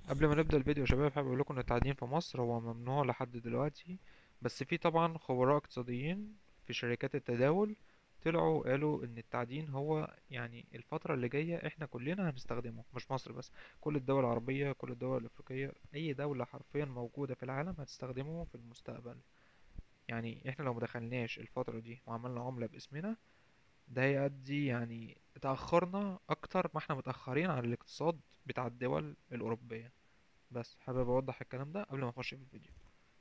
قبل ما نبدأ الفيديو يا شباب حابب اقول لكم ان التعدين في مصر هو ممنوع لحد دلوقتي بس في طبعا خبراء اقتصاديين في شركات التداول طلعوا قالوا ان التعدين هو يعني الفترة اللي جاية احنا كلنا هنستخدمه مش مصر بس كل الدول العربية كل الدول الافريقية اي دولة حرفيا موجودة في العالم هتستخدمه في المستقبل يعني احنا لو مدخلناش الفترة دي وعملنا عملة باسمنا ده هيؤدي يعني اتأخرنا اكتر ما احنا متأخرين عن الاقتصاد بتاع الدول الأوروبية بس حابب اوضح الكلام ده قبل ما اخش في الفيديو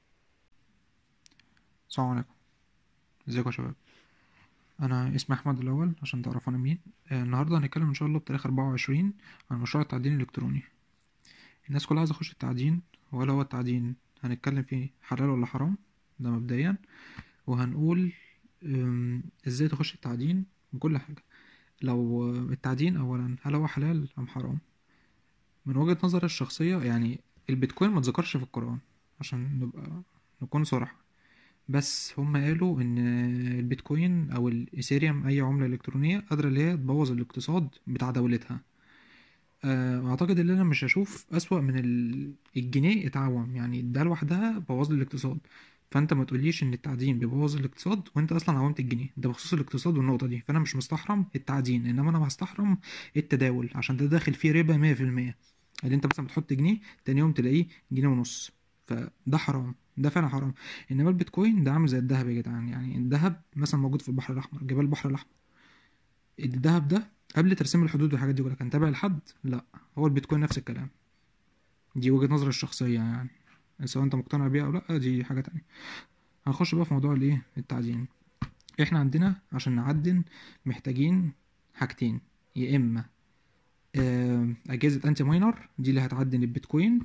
السلام عليكم ازيكم يا شباب انا اسمي احمد الاول عشان تعرفوا انا مين آه، النهارده هنتكلم ان شاء الله بتاريخ 24 عن مشروع التعدين الالكتروني الناس كلها عايزه تخش التعدين ولا هو التعدين هنتكلم فيه حلال ولا حرام ده مبدئيا وهنقول أم، ازاي تخش التعدين وكل حاجه لو التعدين اولا هل هو حلال ام حرام من وجهة نظري الشخصية يعني البيتكوين ما اتذكرش في القرآن عشان نبقى نكون صراحة بس هم قالوا ان البيتكوين او الايثيريوم اي عملة الكترونية قادرة اللي هي تبوظ الاقتصاد بتاع دولتها آه، اعتقد ان انا مش هشوف اسوأ من ال- الجنيه اتعوم يعني ده لوحدها بوظ لي الاقتصاد فانت ما تقوليش ان التعدين بيبوظ الاقتصاد وانت اصلا عومت الجنيه ده بخصوص الاقتصاد والنقطة دي فانا مش مستحرم التعدين انما انا بستحرم التداول عشان ده داخل فيه ربا مية في المية اللي انت مثلا بتحط جنيه تاني يوم تلاقيه جنيه ونص فده حرام ده فعلا حرام انما البيتكوين ده عامل زي الذهب يا جدعان يعني الذهب مثلا موجود في البحر الاحمر جبال البحر الاحمر الذهب ده قبل ترسيم الحدود والحاجات دي كلها كان تابع لحد لا هو البيتكوين نفس الكلام دي وجهة نظري الشخصية يعني سواء انت مقتنع بيها او لا دي حاجة تانية هنخش بقى في موضوع الايه التعدين احنا عندنا عشان نعدن محتاجين حاجتين يا اما آه، اجهزة انتي ماينر دي اللي هتعدن البيتكوين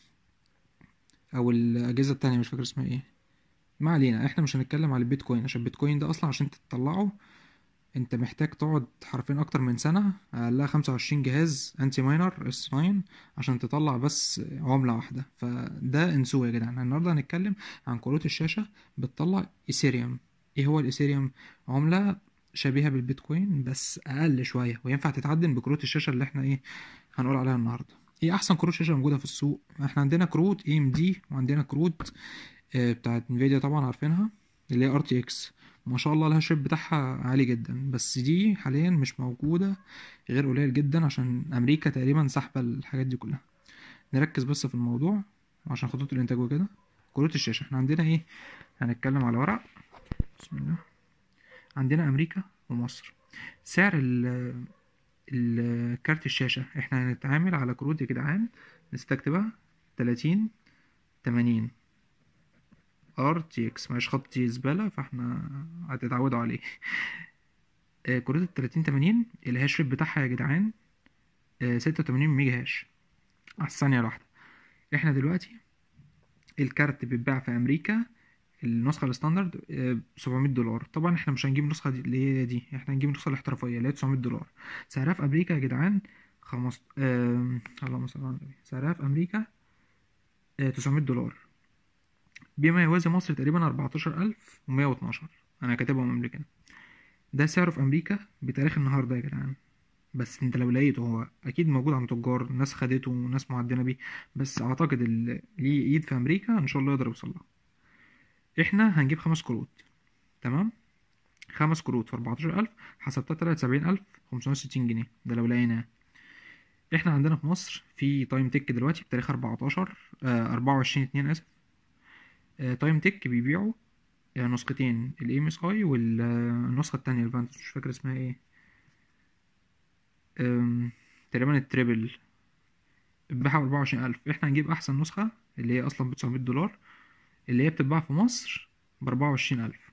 او الاجهزة التانية مش فاكر اسمها ايه ما علينا احنا مش هنتكلم على البيتكوين عشان البيتكوين ده اصلا عشان تطلعه انت محتاج تقعد حرفيا اكتر من سنة اقلها خمسة وعشرين جهاز انتي ماينر اس 9 عشان تطلع بس عملة واحدة فده انسوه يا جدعان النهاردة هنتكلم عن كروت الشاشة بتطلع ايثيريوم ايه هو الايثيريوم عملة شبيهة بالبيتكوين بس اقل شوية وينفع تتعدن بكروت الشاشة اللي احنا ايه هنقول عليها النهاردة ايه احسن كروت شاشة موجودة في السوق احنا عندنا كروت اي ام دي وعندنا كروت آه، بتاعت انفيديا طبعا عارفينها اللي هي ار تي اكس ما شاء الله لها الشيب بتاعها عالي جدا بس دي حاليا مش موجودة غير قليل جدا عشان امريكا تقريبا سحبة الحاجات دي كلها نركز بس في الموضوع عشان خطوط الانتاج وكده كروت الشاشة احنا عندنا ايه هنتكلم على ورق بسم الله عندنا امريكا ومصر سعر ال ال- كارت الشاشة احنا هنتعامل على كروت يا جدعان نستكتبها تلاتين تمانين ار تي اكس مش خط زبالة فاحنا هتتعودوا عليه آه، كروت التلاتين تمانين الهاش ريت بتاعها يا جدعان ستة وتمانين ميجا هاش على الثانية الواحدة احنا دلوقتي الكارت بيتباع في امريكا النسخة الستاندرد ب 700 دولار طبعا احنا مش هنجيب النسخة دي اللي هي دي احنا هنجيب النسخة الاحترافية اللي هي 900 دولار سعرها في امريكا يا جدعان خمس آه... اللهم صل على النبي سعرها في امريكا آه... 900 دولار بما يوازي مصر تقريبا 14112 انا كاتبهم امريكان ده سعره في امريكا بتاريخ النهارده يا جدعان بس انت لو لقيته هو اكيد موجود عند تجار ناس خدته وناس معدنه بيه بس اعتقد اللي ليه ايد في امريكا ان شاء الله يقدر يوصل لها احنا هنجيب خمس كروت تمام خمس كروت في 14000 حسبتها طلعت 70560 جنيه ده لو لقيناه احنا عندنا في مصر في تايم تيك دلوقتي بتاريخ 14 آه 24 2 اسف آه تايم تيك بيبيعوا آه نسختين الام اس اي والنسخه التانية الفانتوس مش فاكر اسمها ايه آم، تقريبا التريبل بتباعها ب 24000 احنا هنجيب احسن نسخه اللي هي اصلا ب 900 دولار اللي هي بتتباع في مصر ب 24000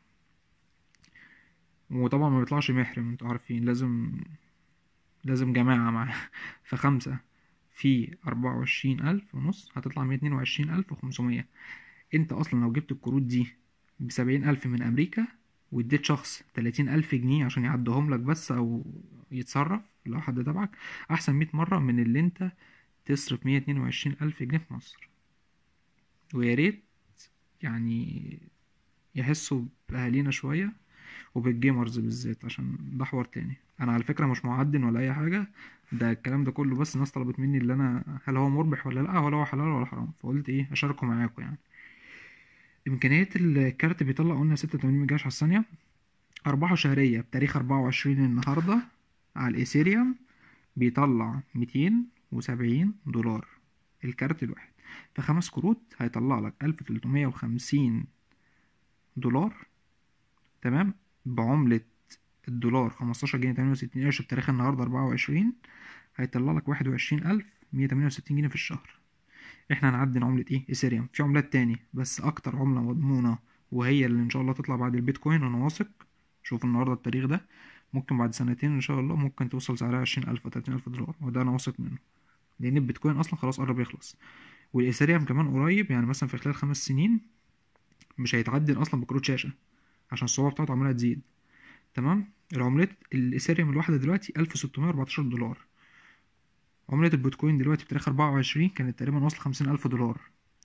وطبعا ما بيطلعش محرم انتوا عارفين لازم لازم جماعة معاه فخمسة في أربعة وعشرين ألف ونص هتطلع مية اتنين وعشرين ألف وخمسمية انت أصلا لو جبت الكروت دي بسبعين ألف من أمريكا واديت شخص تلاتين ألف جنيه عشان يعدهم لك بس أو يتصرف لو حد تبعك أحسن مية مرة من اللي انت تصرف مية اتنين وعشرين ألف جنيه في مصر ويا ريت يعني يحسوا بأهالينا شوية وبالجيمرز بالذات عشان ده حوار تاني انا على فكره مش معدن ولا اي حاجه ده الكلام ده كله بس الناس طلبت مني اللي انا هل هو مربح ولا لا ولا هو حلال ولا حرام فقلت ايه اشاركه معاكم يعني امكانيات الكارت بيطلع قلنا 86 ميجا على الثانيه ارباحه شهريه بتاريخ 24 النهارده على الايثيريوم بيطلع 270 دولار الكارت الواحد في خمس كروت هيطلع لك 1350 دولار تمام بعملة الدولار 15 جنيه 68 قرش بتاريخ النهارده 24 هيطلع لك 21168 جنيه في الشهر احنا هنعدي عملة ايه ايثيريوم في عملات تاني بس اكتر عملة مضمونة وهي اللي ان شاء الله تطلع بعد البيتكوين انا واثق شوف النهارده التاريخ ده ممكن بعد سنتين ان شاء الله ممكن توصل سعرها 20000 و 30000 دولار وده انا واثق منه لان البيتكوين اصلا خلاص قرب يخلص والايثيريوم كمان قريب يعني مثلا في خلال خمس سنين مش هيتعدل اصلا بكروت شاشه عشان الصعوبه بتاعته عماله تزيد تمام العملات الايثيريوم الواحده دلوقتي 1614 دولار عملة البيتكوين دلوقتي بتاريخ 24 كانت تقريبا واصلة 50000 دولار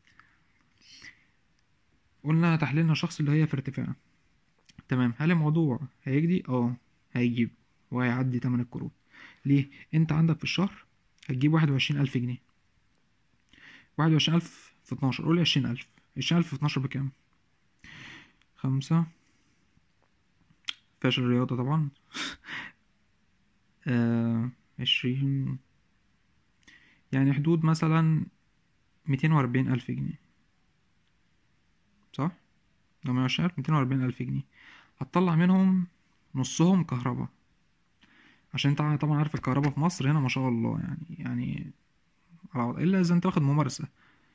قلنا تحليلنا الشخصي اللي هي في ارتفاع تمام هل الموضوع هيجدي اه هيجيب وهيعدي تمن الكروت ليه انت عندك في الشهر هتجيب واحد وعشرين ألف جنيه واحد وعشرين ألف في اتناشر قول عشرين ألف عشرين ألف في اتناشر بكام خمسة فاشل رياضة طبعا آه عشرين يعني حدود مثلا ميتين وأربعين ألف جنيه صح؟ لو مية وعشرين ألف ميتين وأربعين ألف جنيه هتطلع منهم نصهم كهرباء عشان انت طبعا عارف الكهرباء في مصر هنا ما شاء الله يعني يعني على وضع. الا اذا انت واخد ممارسة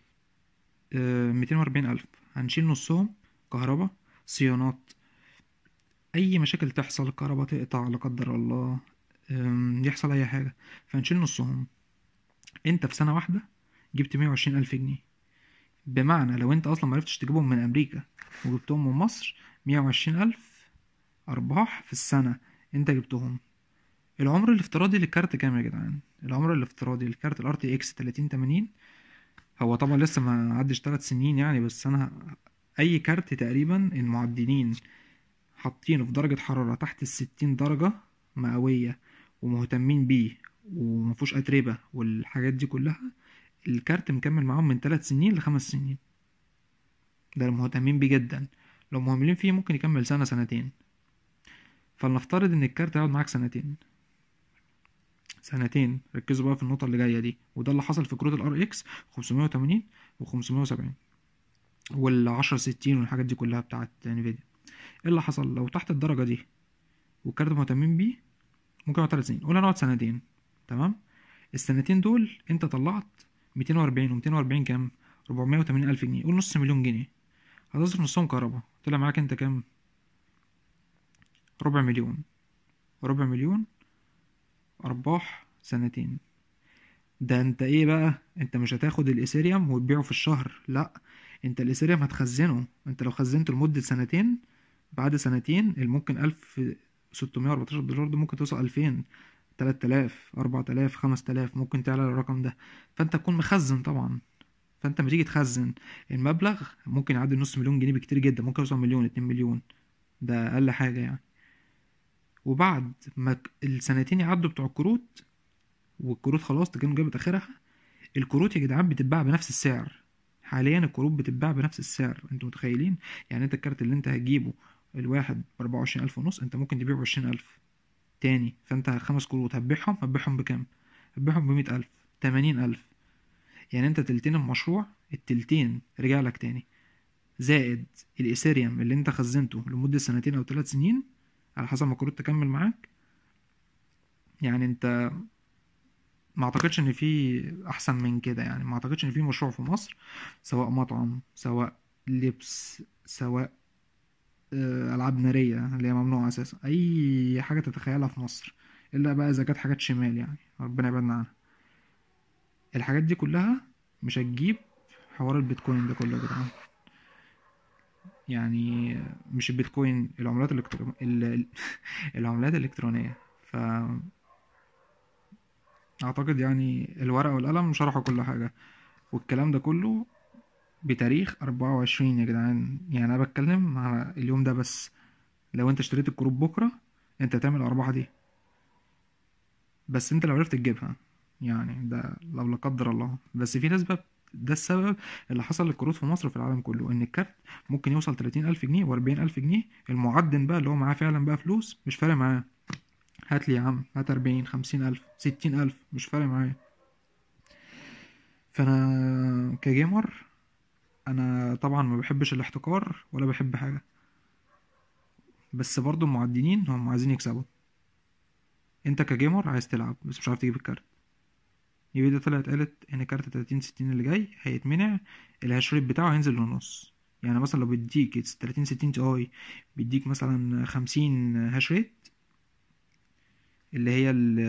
ميتين وأربعين ألف هنشيل نصهم كهرباء صيانات أي مشاكل تحصل الكهرباء تقطع لا قدر الله يحصل أي حاجة فهنشيل نصهم انت في سنة واحدة جبت مية وعشرين ألف جنيه بمعنى لو انت اصلا معرفتش تجيبهم من امريكا وجبتهم من مصر مية وعشرين الف ارباح في السنة انت جبتهم العمر الافتراضي للكارت كام يا جدعان العمر الافتراضي للكارت الار تي اكس 3080 هو طبعا لسه ما عدش 3 سنين يعني بس انا اي كارت تقريبا المعدنين حاطينه في درجة حرارة تحت الستين درجة مئوية ومهتمين بيه ومفهوش اتربة والحاجات دي كلها الكارت مكمل معاهم من 3 سنين لخمس سنين ده المهتمين بيه جدا لو مهملين فيه ممكن يكمل سنة سنتين فلنفترض ان الكارت هيقعد معاك سنتين سنتين ركزوا بقى في النقطة اللي جاية دي وده اللي حصل في كروت الار اكس 580 و 570 وال 1060 والحاجات دي كلها بتاعت انفيديا ايه اللي حصل لو تحت الدرجة دي والكارت مهتمين بيه ممكن يقعد 3 سنين قول هنقعد سنتين تمام السنتين دول انت طلعت 240 و 240 كام 480 الف جنيه قول نص مليون جنيه هتصرف نصهم كهرباء طلع معاك انت كام ربع مليون ربع مليون ارباح سنتين ده انت ايه بقى انت مش هتاخد الايثيريوم وتبيعه في الشهر لا انت الايثيريوم هتخزنه انت لو خزنته لمدة سنتين بعد سنتين الممكن الف ستمية واربعتاشر دولار ده ممكن توصل الفين تلات آلاف أربعة آلاف خمس آلاف ممكن تعلى الرقم ده فأنت تكون مخزن طبعا فأنت لما تيجي تخزن المبلغ ممكن يعدي نص مليون جنيه بكتير جدا ممكن يوصل مليون اتنين مليون ده أقل حاجة يعني وبعد ما السنتين يعدوا بتوع الكروت والكروت خلاص تكون جابت آخرها الكروت يا جدعان بتتباع بنفس السعر حاليا الكروت بتتباع بنفس السعر انتوا متخيلين يعني انت الكارت اللي انت هتجيبه الواحد بأربعة وعشرين ألف ونص انت ممكن تبيعه بعشرين ألف تاني فانت خمس كروت هتبيعهم هتبيعهم بكام هتبيعهم بمية ألف تمانين ألف يعني انت تلتين المشروع التلتين رجع لك تاني زائد الايثيريوم اللي انت خزنته لمدة سنتين او ثلاث سنين على حسب ما الكروت تكمل معاك يعني انت ما اعتقدش ان في احسن من كده يعني ما اعتقدش ان في مشروع في مصر سواء مطعم سواء لبس سواء العاب ناريه اللي هي ممنوعه اساسا اي حاجه تتخيلها في مصر الا بقى اذا كانت حاجات شمال يعني ربنا يبعدنا عنها الحاجات دي كلها مش هتجيب حوار البيتكوين ده كله يا جدعان يعني مش البيتكوين العملات الإلكترو... العملات الإلكترونية ف أعتقد يعني الورقة والقلم شرحوا كل حاجة والكلام ده كله بتاريخ أربعة وعشرين يا جدعان يعني أنا بتكلم على اليوم ده بس لو انت اشتريت الكروت بكره انت هتعمل الارباح دي بس انت لو عرفت تجيبها يعني ده لو لا قدر الله بس في ناس بقى ده السبب اللي حصل للكروت في مصر وفي العالم كله ان الكارت ممكن يوصل 30 ألف جنيه و40 ألف جنيه المعدن بقى اللي هو معاه فعلا بقى فلوس مش فارق معاه هات لي يا عم هات 40 50 ألف 60 ألف مش فارق معايا فانا كجيمر انا طبعا ما بحبش الاحتكار ولا بحب حاجه بس برضو المعدنين هم عايزين يكسبوا انت كجيمر عايز تلعب بس مش عارف تجيب الكارت الفيديو طلعت قالت ان كارت 30 60 اللي جاي هيتمنع الهاش ريت بتاعه هينزل للنص يعني مثلا لو بيديك 30 60 تي اي بيديك مثلا 50 هاش ريت اللي هي ال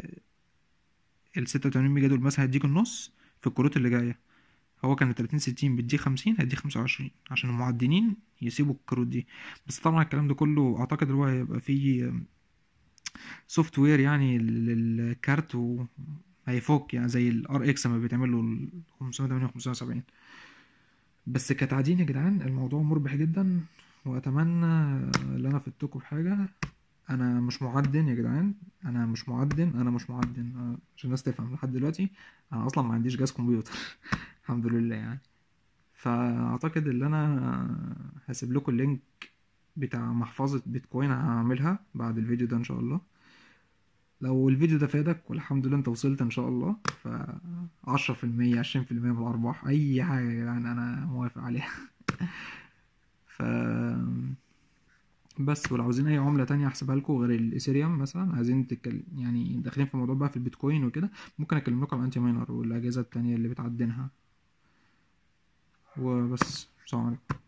ال 86 ميجا دول مثلا هيديك النص في الكروت اللي جايه هو كان 30 60 بيديك 50 هيديك 25 عشان المعدنين يسيبوا الكروت دي بس طبعا الكلام ده كله اعتقد اللي هو هيبقى فيه سوفت وير يعني للكارت و هيفك يعني زي الار اكس لما بيتعمل له ال 580 و 570 بس كتعدين يا جدعان الموضوع مربح جدا واتمنى ان انا افدتكم بحاجه انا مش معدن يا جدعان انا مش معدن انا مش معدن أنا عشان الناس تفهم لحد دلوقتي انا اصلا ما عنديش جهاز كمبيوتر الحمد لله يعني فاعتقد ان انا هسيب لكم اللينك بتاع محفظة بيتكوين هعملها بعد الفيديو ده ان شاء الله لو الفيديو ده فادك والحمد لله انت وصلت ان شاء الله ف 10% 20% من الارباح اي حاجة يا جدعان انا موافق عليها ف بس ولو عاوزين اي عملة تانية احسبها لكم غير الايثيريوم مثلا عايزين تتكلم يعني داخلين في موضوع بقى في البيتكوين وكده ممكن اكلم لكم عن انتي ماينر والاجهزة التانية اللي بتعدنها وبس السلام عليكم